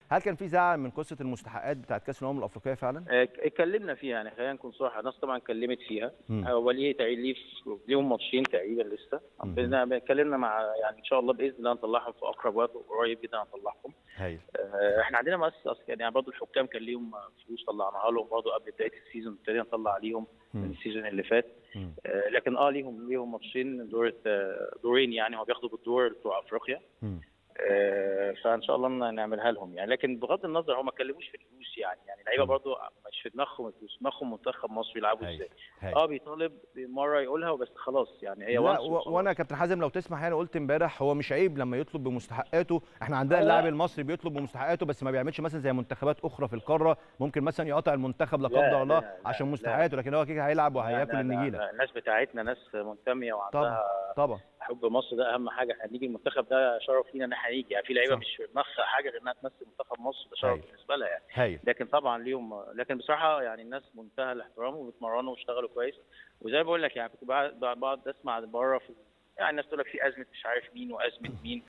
هل كان في زعل من قصه المستحقات بتاعت كاس الامم الافريقيه فعلا آه، اتكلمنا فيها يعني خلينا نكون صراحه الناس طبعا اتكلمت فيها مم. هو ليه تقريبا ليه ليهم ماتشين تقريبا لسه بدنا- اتكلمنا مع يعني ان شاء الله باذن الله نطلعهم في اقرب وقت قريب جدا هنطلعهم هايل آه، احنا عندنا مؤسسه اصلا يعني برضه الحكام كان ليهم فلوس طلعناها لهم برضه قبل بدايه السيزون ابتدينا نطلع عليهم مم. من السيزون اللي فات مم. آه، لكن اه ليهم ليهم ماتشين دور آه، دورين يعني هو بياخدوا بالدور بتوع افريقيا مم. آه، فان شاء الله ن- نعملها لهم يعني لكن بغض النظر هم ما اتكلموش في الفلوس يعني يعني اللعيبه مم. برضه مش في دماغهم الفلوس دماغهم منتخب مصر يلعبوا هايل ازاي هايل اه بيطالب مره يقولها وبس خلاص يعني هي لا وانس و... وخلاص. وانا يا كابتن حازم لو تسمح يعني قلت امبارح هو مش عيب لما يطلب بمستحقاته احنا عندنا لا. اللاعب المصري بيطلب بمستحقاته بس ما بيعملش مثلا زي منتخبات اخرى في القاره ممكن مثلا يقاطع المنتخب لا لا، قدر الله لا، لا، عشان لا. مستحقاته لكن هو كده هيلعب لا، وهياكل لا، لا، النجيله لا، الناس بتاعتنا ناس منتميه طبعا وعندها طبعا حب مصر ده اهم حاجه احنا نيجي المنتخب ده شرف لينا ان احنا نيجي يعني في لعيبه صح. مش في دماغها حاجه غير انها تمثل منتخب مصر ده شرف هايل. بالنسبه لها يعني هايل لكن طبعا ليهم لكن بصراحه يعني الناس منتهى الاحترام وبيتمرنوا واشتغلوا كويس وزي ما بقول لك يعني كنت بقعد بقعد اسمع بره في يعني الناس تقول لك في ازمه مش عارف مين وازمه مين